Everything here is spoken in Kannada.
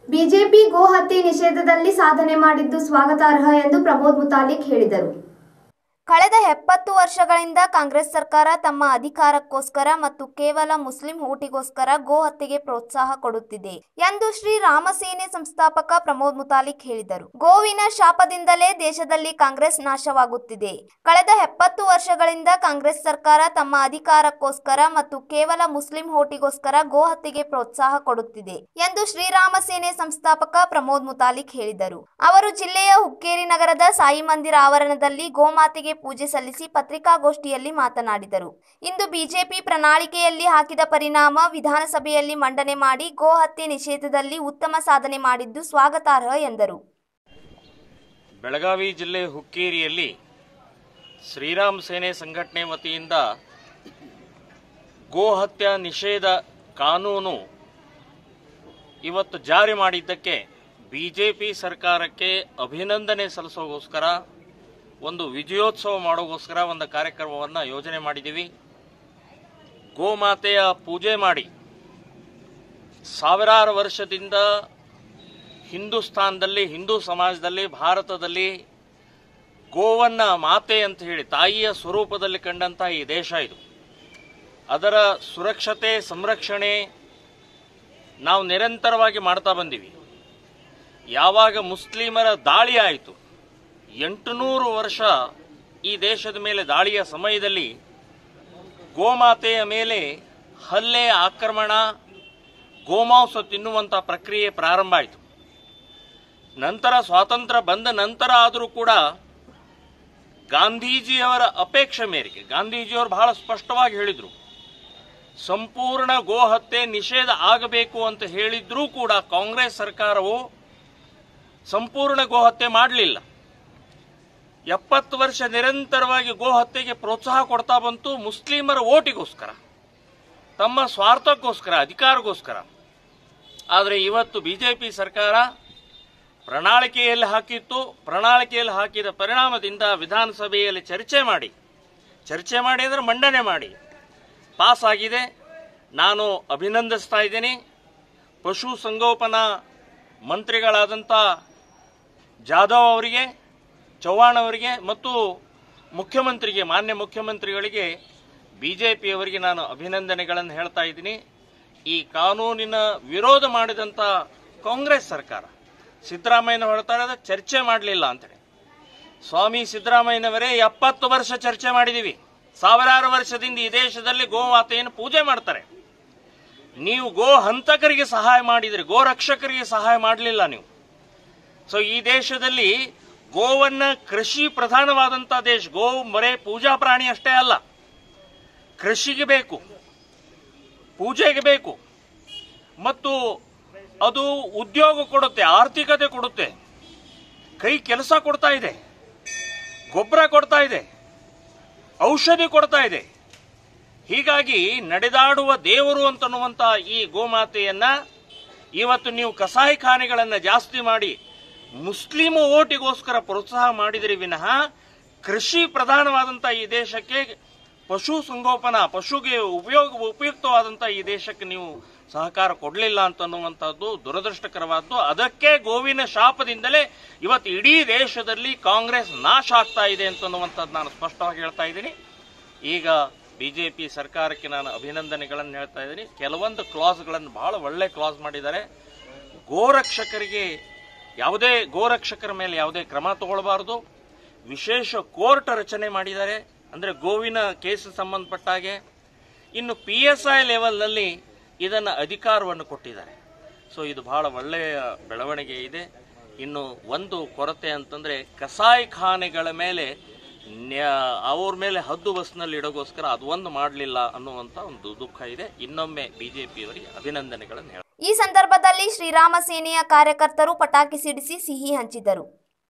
ಬಿಜೆಪಿ ಗೋ ಹತ್ಯೆ ನಿಷೇಧದಲ್ಲಿ ಸಾಧನೆ ಮಾಡಿದ್ದು ಸ್ವಾಗತಾರ್ಹ ಎಂದು ಪ್ರಮೋದ್ ಮುತಾಲಿಕ್ ಹೇಳಿದರು ಕಳೆದ ಎಪ್ಪತ್ತು ವರ್ಷಗಳಿಂದ ಕಾಂಗ್ರೆಸ್ ಸರ್ಕಾರ ತಮ್ಮ ಅಧಿಕಾರಕ್ಕೋಸ್ಕರ ಮತ್ತು ಕೇವಲ ಮುಸ್ಲಿಂ ಓಟಿಗೋಸ್ಕರ ಗೋ ಹತ್ಯೆಗೆ ಪ್ರೋತ್ಸಾಹ ಕೊಡುತ್ತಿದೆ ಎಂದು ಶ್ರೀ ರಾಮಸೇನೆ ಸಂಸ್ಥಾಪಕ ಪ್ರಮೋದ್ ಮುತಾಲಿಕ್ ಹೇಳಿದರು ಗೋವಿನ ಶಾಪದಿಂದಲೇ ದೇಶದಲ್ಲಿ ಕಾಂಗ್ರೆಸ್ ನಾಶವಾಗುತ್ತಿದೆ ಕಳೆದ ಎಪ್ಪತ್ತು ವರ್ಷಗಳಿಂದ ಕಾಂಗ್ರೆಸ್ ಸರ್ಕಾರ ತಮ್ಮ ಅಧಿಕಾರಕ್ಕೋಸ್ಕರ ಮತ್ತು ಕೇವಲ ಮುಸ್ಲಿಂ ಓಟಿಗೋಸ್ಕರ ಗೋ ಹತ್ಯೆಗೆ ಪ್ರೋತ್ಸಾಹ ಕೊಡುತ್ತಿದೆ ಎಂದು ಶ್ರೀರಾಮ ಸೇನೆ ಸಂಸ್ಥಾಪಕ ಪ್ರಮೋದ್ ಮುತಾಲಿಕ್ ಹೇಳಿದರು ಅವರು ಜಿಲ್ಲೆಯ ಹುಕ್ಕೇರಿ ನಗರದ ಸಾಯಿ ಮಂದಿರ ಆವರಣದಲ್ಲಿ ಗೋಮಾತೆಗೆ ಪೂಜೆ ಸಲ್ಲಿಸಿ ಪತ್ರಿಕಾಗೋಷ್ಠಿಯಲ್ಲಿ ಮಾತನಾಡಿದರು ಇಂದು ಬಿಜೆಪಿ ಪ್ರಣಾಳಿಕೆಯಲ್ಲಿ ಹಾಕಿದ ಪರಿಣಾಮ ವಿಧಾನಸಭೆಯಲ್ಲಿ ಮಂಡನೆ ಮಾಡಿ ಗೋ ಹತ್ಯೆ ನಿಷೇಧದಲ್ಲಿ ಉತ್ತಮ ಸಾಧನೆ ಮಾಡಿದ್ದು ಸ್ವಾಗತಾರ್ಹ ಎಂದರು ಬೆಳಗಾವಿ ಜಿಲ್ಲೆ ಹುಕ್ಕೇರಿಯಲ್ಲಿ ಶ್ರೀರಾಮ್ ಸೇನೆ ಸಂಘಟನೆ ವತಿಯಿಂದ ಗೋ ಹತ್ಯಾ ನಿಷೇಧ ಕಾನೂನು ಇವತ್ತು ಜಾರಿ ಮಾಡಿದ್ದಕ್ಕೆ ಬಿಜೆಪಿ ಸರ್ಕಾರಕ್ಕೆ ಅಭಿನಂದನೆ ಸಲ್ಲಿಸೋಗೋಸ್ಕರ ಒಂದು ವಿಜಯೋತ್ಸವ ಮಾಡೋಗೋಸ್ಕರ ಒಂದು ಕಾರ್ಯಕ್ರಮವನ್ನು ಯೋಜನೆ ಮಾಡಿದ್ದೀವಿ ಗೋಮಾತೆಯ ಪೂಜೆ ಮಾಡಿ ಸಾವಿರಾರು ವರ್ಷದಿಂದ ಹಿಂದೂಸ್ತಾನದಲ್ಲಿ ಹಿಂದೂ ಸಮಾಜದಲ್ಲಿ ಭಾರತದಲ್ಲಿ ಗೋವನ್ನ ಮಾತೆ ಅಂತ ಹೇಳಿ ತಾಯಿಯ ಸ್ವರೂಪದಲ್ಲಿ ಕಂಡಂತ ಈ ದೇಶ ಇದು ಅದರ ಸುರಕ್ಷತೆ ಸಂರಕ್ಷಣೆ ನಾವು ನಿರಂತರವಾಗಿ ಮಾಡ್ತಾ ಬಂದೀವಿ ಯಾವಾಗ ಮುಸ್ಲಿಮರ ದಾಳಿ ಆಯಿತು ಎಂಟುನೂರು ವರ್ಷ ಈ ದೇಶದ ಮೇಲೆ ದಾಳಿಯ ಸಮಯದಲ್ಲಿ ಗೋಮಾತೆಯ ಮೇಲೆ ಹಲ್ಲೆ ಆಕ್ರಮಣ ಗೋಮಾಂಸ ತಿನ್ನುವಂಥ ಪ್ರಕ್ರಿಯೆ ಪ್ರಾರಂಭ ಆಯಿತು ನಂತರ ಸ್ವಾತಂತ್ರ್ಯ ಬಂದ ನಂತರ ಆದರೂ ಕೂಡ ಗಾಂಧೀಜಿಯವರ ಅಪೇಕ್ಷೆ ಮೇರೆಗೆ ಗಾಂಧೀಜಿಯವರು ಬಹಳ ಸ್ಪಷ್ಟವಾಗಿ ಹೇಳಿದರು ಸಂಪೂರ್ಣ ಗೋ ಹತ್ಯೆ ನಿಷೇಧ ಆಗಬೇಕು ಅಂತ ಹೇಳಿದ್ರೂ ಕೂಡ ಕಾಂಗ್ರೆಸ್ ಸರ್ಕಾರವು ಸಂಪೂರ್ಣ ಗೋ ಹತ್ಯೆ ಮಾಡಲಿಲ್ಲ ಎಪ್ಪತ್ತು ವರ್ಷ ನಿರಂತರವಾಗಿ ಗೋ ಹತ್ಯೆಗೆ ಪ್ರೋತ್ಸಾಹ ಕೊಡ್ತಾ ಬಂತು ಮುಸ್ಲಿಮರ ಓಟಿಗೋಸ್ಕರ ತಮ್ಮ ಸ್ವಾರ್ಥಕ್ಕೋಸ್ಕರ ಅಧಿಕಾರಕ್ಕೋಸ್ಕರ ಆದರೆ ಇವತ್ತು ಬಿಜೆಪಿ ಸರ್ಕಾರ ಪ್ರಣಾಳಿಕೆಯಲ್ಲಿ ಹಾಕಿತ್ತು ಪ್ರಣಾಳಿಕೆಯಲ್ಲಿ ಹಾಕಿದ ಪರಿಣಾಮದಿಂದ ವಿಧಾನಸಭೆಯಲ್ಲಿ ಚರ್ಚೆ ಮಾಡಿ ಚರ್ಚೆ ಮಾಡಿ ಅಂದರೆ ಮಂಡನೆ ಮಾಡಿ ಪಾಸ್ ಆಗಿದೆ ನಾನು ಅಭಿನಂದಿಸ್ತಾ ಇದ್ದೀನಿ ಪಶು ಸಂಗೋಪನಾ ಮಂತ್ರಿಗಳಾದಂಥ ಜಾಧವ್ ಅವರಿಗೆ ಚೌಹಾಣ್ ಅವರಿಗೆ ಮತ್ತು ಮುಖ್ಯಮಂತ್ರಿಗೆ ಮಾನ್ಯ ಮುಖ್ಯಮಂತ್ರಿಗಳಿಗೆ ಬಿ ಜೆ ಪಿಯವರಿಗೆ ನಾನು ಅಭಿನಂದನೆಗಳನ್ನು ಹೇಳ್ತಾ ಇದ್ದೀನಿ ಈ ಕಾನೂನಿನ ವಿರೋಧ ಮಾಡಿದಂಥ ಕಾಂಗ್ರೆಸ್ ಸರ್ಕಾರ ಸಿದ್ದರಾಮಯ್ಯನ ಹೇಳ್ತಾ ಇರೋದು ಚರ್ಚೆ ಮಾಡಲಿಲ್ಲ ಅಂತೇಳಿ ಸ್ವಾಮಿ ಸಿದ್ದರಾಮಯ್ಯನವರೇ ಎಪ್ಪತ್ತು ವರ್ಷ ಚರ್ಚೆ ಮಾಡಿದ್ದೀವಿ ಸಾವಿರಾರು ವರ್ಷದಿಂದ ಈ ದೇಶದಲ್ಲಿ ಗೋಮಾತೆಯನ್ನು ಪೂಜೆ ಮಾಡ್ತಾರೆ ನೀವು ಗೋ ಹಂತಕರಿಗೆ ಸಹಾಯ ಮಾಡಿದ್ರಿ ಗೋ ರಕ್ಷಕರಿಗೆ ಸಹಾಯ ಮಾಡಲಿಲ್ಲ ನೀವು ಸೊ ಈ ದೇಶದಲ್ಲಿ ಗೋವನ್ನ ಕೃಷಿ ಪ್ರಧಾನವಾದಂಥ ದೇಶ ಗೋ ಬರೇ ಪೂಜಾ ಪ್ರಾಣಿ ಅಷ್ಟೇ ಅಲ್ಲ ಕೃಷಿಗೆ ಬೇಕು ಪೂಜೆಗೆ ಬೇಕು ಮತ್ತು ಅದು ಉದ್ಯೋಗ ಕೊಡುತ್ತೆ ಆರ್ಥಿಕತೆ ಕೊಡುತ್ತೆ ಕೈ ಕೆಲಸ ಕೊಡ್ತಾ ಇದೆ ಗೊಬ್ಬರ ಕೊಡ್ತಾ ಇದೆ ಔಷಧಿ ಕೊಡ್ತಾ ಇದೆ ಹೀಗಾಗಿ ನಡೆದಾಡುವ ದೇವರು ಅಂತನ್ನುವಂತ ಈ ಗೋಮಾತೆಯನ್ನ ಇವತ್ತು ನೀವು ಕಸಾಯಿಖಾನೆಗಳನ್ನ ಜಾಸ್ತಿ ಮಾಡಿ ಮುಸ್ಲಿಂ ಓಟಿಗೋಸ್ಕರ ಪ್ರೋತ್ಸಾಹ ಮಾಡಿದ್ರಿ ವಿನಃ ಕೃಷಿ ಪ್ರಧಾನವಾದಂಥ ಈ ದೇಶಕ್ಕೆ ಪಶು ಸಂಗೋಪನಾ ಪಶುಗೆ ಉಪಯೋಗ ಉಪಯುಕ್ತವಾದಂಥ ಈ ದೇಶಕ್ಕೆ ನೀವು ಸಹಕಾರ ಕೊಡಲಿಲ್ಲ ಅಂತನ್ನುವಂಥದ್ದು ದುರದೃಷ್ಟಕರವಾದ್ದು ಅದಕ್ಕೆ ಗೋವಿನ ಶಾಪದಿಂದಲೇ ಇವತ್ತು ಇಡೀ ದೇಶದಲ್ಲಿ ಕಾಂಗ್ರೆಸ್ ನಾಶ ಆಗ್ತಾ ಇದೆ ಅಂತನ್ನುವಂಥದ್ದು ನಾನು ಸ್ಪಷ್ಟವಾಗಿ ಹೇಳ್ತಾ ಇದ್ದೀನಿ ಈಗ ಬಿಜೆಪಿ ಸರ್ಕಾರಕ್ಕೆ ನಾನು ಅಭಿನಂದನೆಗಳನ್ನು ಹೇಳ್ತಾ ಇದ್ದೀನಿ ಕೆಲವೊಂದು ಕ್ಲಾಸ್ಗಳನ್ನು ಬಹಳ ಒಳ್ಳೆ ಕ್ಲಾಸ್ ಮಾಡಿದ್ದಾರೆ ಗೋರಕ್ಷಕರಿಗೆ ಯಾವುದೇ ಗೋರಕ್ಷಕರ ಮೇಲೆ ಯಾವುದೇ ಕ್ರಮ ತಗೊಳ್ಬಾರದು ವಿಶೇಷ ಕೋರ್ಟ್ ರಚನೆ ಮಾಡಿದ್ದಾರೆ ಅಂದರೆ ಗೋವಿನ ಕೇಸ್ ಸಂಬಂಧಪಟ್ಟ ಹಾಗೆ ಇನ್ನು ಪಿ ಎಸ್ ಐ ಲೆವೆಲ್ನಲ್ಲಿ ಇದನ್ನು ಅಧಿಕಾರವನ್ನು ಕೊಟ್ಟಿದ್ದಾರೆ ಸೊ ಇದು ಬಹಳ ಒಳ್ಳೆಯ ಬೆಳವಣಿಗೆ ಇದೆ ಇನ್ನು ಒಂದು ಕೊರತೆ ಅಂತಂದರೆ ಕಸಾಯಿಖಾನೆಗಳ ಮೇಲೆ ನ್ಯಾ- ಅವ್ರ ಮೇಲೆ ಹದ್ದು ಬಸ್ನಲ್ಲಿ ಇಡೋಗೋಸ್ಕರ ಅದು ಒಂದು ಮಾಡಲಿಲ್ಲ ಅನ್ನುವಂಥ ಒಂದು ದುಃಖ ಇದೆ ಇನ್ನೊಮ್ಮೆ ಬಿಜೆಪಿಯವರಿಗೆ ಅಭಿನಂದನೆಗಳನ್ನು ಹೇಳ ಈ ಸಂದರ್ಭದಲ್ಲಿ ಶ್ರೀರಾಮ ಸೇನೆಯ ಕಾರ್ಯಕರ್ತರು ಪಟಾಕಿ ಸಿಡಿಸಿ ಸಿಹಿ ಹಂಚಿದರು